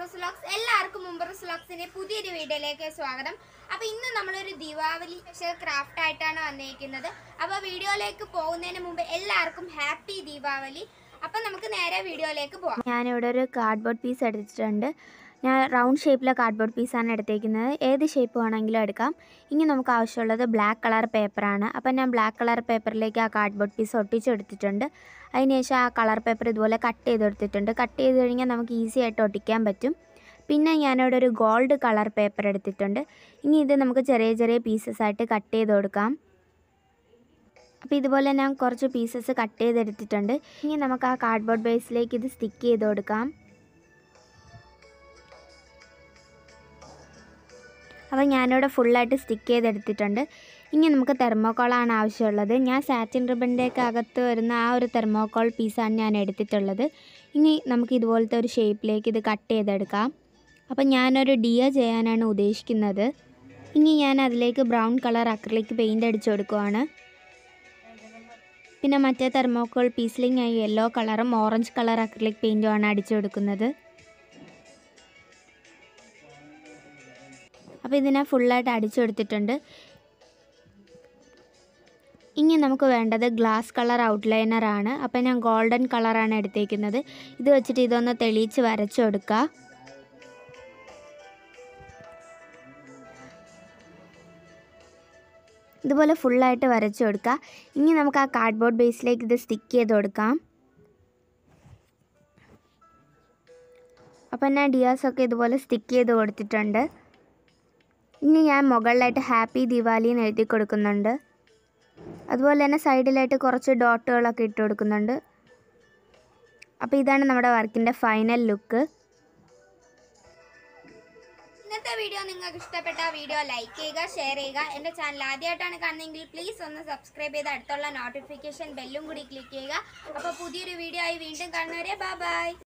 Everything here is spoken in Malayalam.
മുംബറസ് വ്ലോഗ്സ് എല്ലാവർക്കും മുംബറസ് വ്ലോഗ്സിന്റെ പുതിയൊരു വീഡിയോയിലേക്ക് സ്വാഗതം അപ്പോൾ ഇന്ന് നമ്മളൊരു ദീപാവലി സ്പെഷ്യൽ ക്രാഫ്റ്റ് ആയിട്ടാണ് വന്നിരിക്കുന്നത് അപ്പോൾ വീഡിയോയിലേക്ക് പോകുന്നതിന് മുമ്പ് എല്ലാവർക്കും ഹാപ്പി ദീപാവലി അപ്പോൾ നമുക്ക് നേരെ വീഡിയോയിലേക്ക് പോകാം ഞാനിവിടെ ഒരു കാർഡ്ബോർഡ് പീസ് എടുത്തിട്ടുണ്ട് ഞാൻ റൗണ്ട് ഷേപ്പിലെ കാർഡ്ബോർഡ് പീസാണ് എടുത്തേക്കുന്നത് ഏത് ഷേപ്പ് വേണമെങ്കിലും എടുക്കാം ഇനി നമുക്ക് ആവശ്യമുള്ളത് ബ്ലാക്ക് കളർ പേപ്പറാണ് അപ്പം ഞാൻ ബ്ലാക്ക് കളർ പേപ്പറിലേക്ക് ആ കാർഡ്ബോർഡ് പീസ് ഒട്ടിച്ചെടുത്തിട്ടുണ്ട് അതിനുശേഷം ആ കളർ പേപ്പർ ഇതുപോലെ കട്ട് ചെയ്തെടുത്തിട്ടുണ്ട് കട്ട് ചെയ്ത് കഴിഞ്ഞാൽ നമുക്ക് ഈസി ആയിട്ട് ഒട്ടിക്കാൻ പറ്റും പിന്നെ ഞാനിവിടെ ഒരു ഗോൾഡ് കളർ പേപ്പർ എടുത്തിട്ടുണ്ട് ഇനി ഇത് നമുക്ക് ചെറിയ ചെറിയ പീസസ് ആയിട്ട് കട്ട് ചെയ്ത് കൊടുക്കാം അപ്പോൾ ഇതുപോലെ ഞാൻ കുറച്ച് പീസസ് കട്ട് ചെയ്തെടുത്തിട്ടുണ്ട് ഇനി നമുക്ക് ആ കാർഡ്ബോർഡ് ബേസിലേക്ക് ഇത് സ്റ്റിക്ക് ചെയ്ത് കൊടുക്കാം അപ്പോൾ ഞാനിവിടെ ഫുള്ളായിട്ട് സ്റ്റിക്ക് ചെയ്തെടുത്തിട്ടുണ്ട് ഇനി നമുക്ക് തെർമോക്കോളാണ് ആവശ്യമുള്ളത് ഞാൻ സാറ്റിൻ റിബണിൻ്റെയൊക്കെ അകത്ത് വരുന്ന ആ ഒരു തെർമോക്കോൾ പീസാണ് ഞാൻ എടുത്തിട്ടുള്ളത് ഇനി നമുക്ക് ഇതുപോലത്തെ ഒരു ഷേപ്പിലേക്ക് ഇത് കട്ട് ചെയ്തെടുക്കാം അപ്പോൾ ഞാനൊരു ഡിയ ചെയ്യാനാണ് ഉദ്ദേശിക്കുന്നത് ഇനി ഞാൻ അതിലേക്ക് ബ്രൗൺ കളർ അക്രിലിക് പെയിൻ്റ് അടിച്ചു കൊടുക്കുവാണ് പിന്നെ മറ്റേ തെർമോക്കോൾ പീസിൽ ഞാൻ യെല്ലോ കളറും ഓറഞ്ച് കളർ അക്രിലിക് പെയിൻറ്റുമാണ് അടിച്ചു കൊടുക്കുന്നത് അപ്പോൾ ഇതിനെ ഫുള്ളായിട്ട് അടിച്ചു കൊടുത്തിട്ടുണ്ട് ഇനി നമുക്ക് വേണ്ടത് ഗ്ലാസ് കളർ ഔട്ട്ലൈനറാണ് അപ്പോൾ ഞാൻ ഗോൾഡൻ കളറാണ് എടുത്തേക്കുന്നത് ഇത് വെച്ചിട്ട് ഇതൊന്ന് തെളിയിച്ച് വരച്ചു കൊടുക്കുക ഇതുപോലെ ഫുള്ളായിട്ട് വരച്ചു കൊടുക്കുക ഇനി നമുക്ക് ആ കാർഡ്ബോർഡ് ബേസിലേക്ക് ഇത് സ്റ്റിക്ക് ചെയ്ത് കൊടുക്കാം അപ്പം ഞാൻ ഡിയാസൊക്കെ ഇതുപോലെ സ്റ്റിക്ക് ചെയ്ത് കൊടുത്തിട്ടുണ്ട് ഇനി ഞാൻ മുകളിലായിട്ട് ഹാപ്പി ദിവാലി എന്ന് എഴുതി കൊടുക്കുന്നുണ്ട് അതുപോലെ തന്നെ സൈഡിലായിട്ട് കുറച്ച് ഡോട്ടുകളൊക്കെ ഇട്ട് കൊടുക്കുന്നുണ്ട് അപ്പോൾ ഇതാണ് നമ്മുടെ വർക്കിൻ്റെ ഫൈനൽ ലുക്ക് ഇന്നത്തെ വീഡിയോ നിങ്ങൾക്ക് ഇഷ്ടപ്പെട്ട വീഡിയോ ലൈക്ക് ചെയ്യുക ഷെയർ ചെയ്യുക എൻ്റെ ചാനൽ ആദ്യമായിട്ടാണ് കാണുന്നതെങ്കിൽ പ്ലീസ് ഒന്ന് സബ്സ്ക്രൈബ് ചെയ്ത് അടുത്തുള്ള നോട്ടിഫിക്കേഷൻ ബെല്ലും കൂടി ക്ലിക്ക് ചെയ്യുക അപ്പോൾ പുതിയൊരു വീഡിയോ ആയി വീണ്ടും കാണുന്നവരെ ബൈ ബൈ